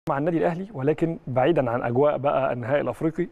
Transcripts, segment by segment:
مع النادي الاهلي ولكن بعيدا عن اجواء بقى النهائي الافريقي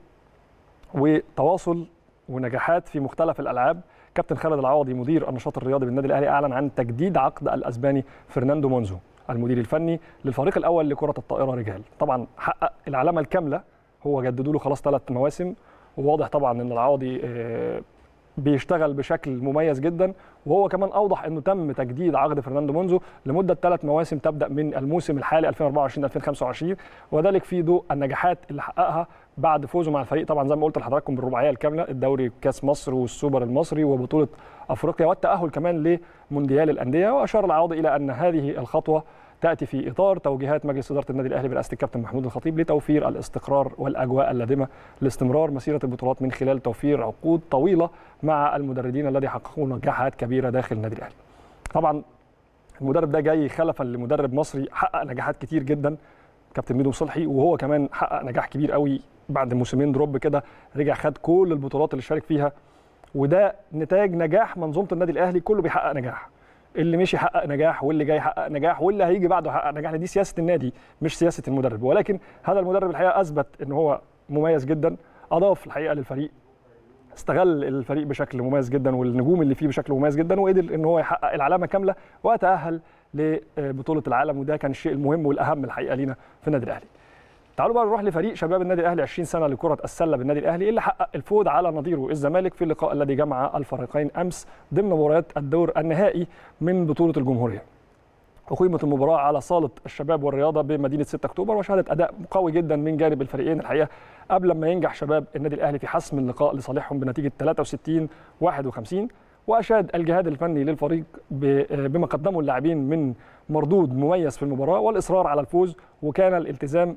وتواصل ونجاحات في مختلف الالعاب كابتن خالد العوضي مدير النشاط الرياضي بالنادي الاهلي اعلن عن تجديد عقد الاسباني فرناندو مونزو المدير الفني للفريق الاول لكره الطائره رجال طبعا حقق العلامه الكامله هو جددوا له خلاص ثلاث مواسم وواضح طبعا ان العوضي آه، بيشتغل بشكل مميز جدا وهو كمان اوضح انه تم تجديد عقد فرناندو مونزو لمده ثلاث مواسم تبدا من الموسم الحالي 2024 2025 وذلك في ضوء النجاحات اللي حققها بعد فوزه مع الفريق طبعا زي ما قلت لحضراتكم بالرباعيه الكامله الدوري كاس مصر والسوبر المصري وبطوله افريقيا والتاهل كمان لمونديال الانديه واشار العوضي الى ان هذه الخطوه تاتي في اطار توجيهات مجلس اداره النادي الاهلي برئاسه الكابتن محمود الخطيب لتوفير الاستقرار والاجواء اللازمه لاستمرار مسيره البطولات من خلال توفير عقود طويله مع المدربين الذي حققوا نجاحات كبيره داخل النادي الاهلي. طبعا المدرب ده جاي خلفا لمدرب مصري حقق نجاحات كتير جدا كابتن ميدو صلحي وهو كمان حقق نجاح كبير قوي بعد موسمين دروب كده رجع خد كل البطولات اللي شارك فيها وده نتاج نجاح منظومه النادي الاهلي كله بيحقق نجاح اللي مشي يحقق نجاح واللي جاي يحقق نجاح واللي هيجي بعده يحقق نجاح دي سياسه النادي مش سياسه المدرب ولكن هذا المدرب الحقيقه اثبت ان هو مميز جدا اضاف الحقيقه للفريق استغل الفريق بشكل مميز جدا والنجوم اللي فيه بشكل مميز جدا وقدر ان هو يحقق العلامه كامله وتاهل لبطوله العالم وده كان الشيء المهم والاهم الحقيقه لينا في النادي الاهلي. تعالوا بقى نروح لفريق شباب النادي الاهلي 20 سنه لكره السله بالنادي الاهلي اللي حقق الفوز على نظيره الزمالك في اللقاء الذي جمع الفريقين امس ضمن مباريات الدور النهائي من بطوله الجمهوريه. أقيمت المباراة على صالة الشباب والرياضة بمدينة 6 أكتوبر وشهدت أداء قوي جدا من جانب الفريقين الحقيقة قبل ما ينجح شباب النادي الأهلي في حسم اللقاء لصالحهم بنتيجة 63 51 وأشاد الجهاد الفني للفريق بما قدمه اللاعبين من مردود مميز في المباراة والإصرار على الفوز وكان الالتزام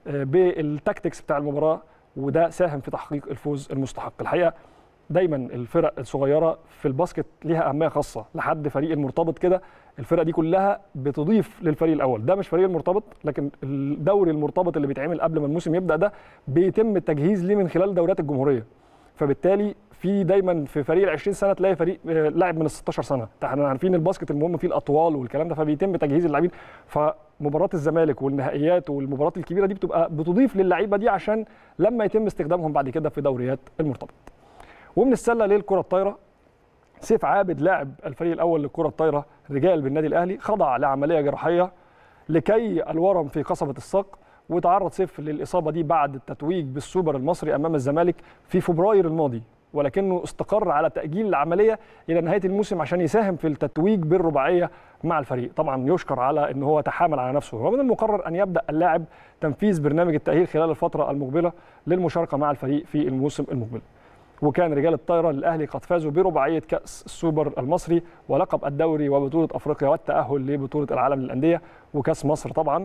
بالتكتكس بتاع المباراة وده ساهم في تحقيق الفوز المستحق الحقيقة دايما الفرق الصغيره في الباسكت ليها اهميه خاصه لحد فريق المرتبط كده الفرق دي كلها بتضيف للفريق الاول ده مش فريق المرتبط لكن الدوري المرتبط اللي بيتعمل قبل ما الموسم يبدا ده بيتم التجهيز ليه من خلال دوريات الجمهوريه فبالتالي في دايما في فريق ال 20 سنه تلاقي فريق لاعب من ال 16 سنه احنا عارفين الباسكت المهم فيه الاطوال والكلام ده فبيتم تجهيز اللاعبين فمباراه الزمالك والنهائيات والمباريات الكبيره دي بتبقى بتضيف للعيبه دي عشان لما يتم استخدامهم بعد كده في دوريات المرتبط ومن السله للكره الطايره سيف عابد لاعب الفريق الاول للكره الطايره رجال بالنادي الاهلي خضع لعمليه جراحيه لكي الورم في قصبه الساق وتعرض سيف للاصابه دي بعد التتويج بالسوبر المصري امام الزمالك في فبراير الماضي ولكنه استقر على تاجيل العمليه الى نهايه الموسم عشان يساهم في التتويج بالرباعيه مع الفريق طبعا يشكر على ان هو تحامل على نفسه ومن المقرر ان يبدا اللاعب تنفيذ برنامج التاهيل خلال الفتره المقبله للمشاركه مع الفريق في الموسم المقبل وكان رجال الطايرة للأهلي قد فازوا برباعية كأس السوبر المصري ولقب الدوري وبطولة أفريقيا والتأهل لبطولة العالم للأندية وكأس مصر طبعا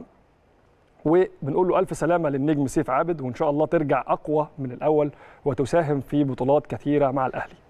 وبنقول له ألف سلامة للنجم سيف عابد وإن شاء الله ترجع أقوى من الأول وتساهم في بطولات كثيرة مع الأهلي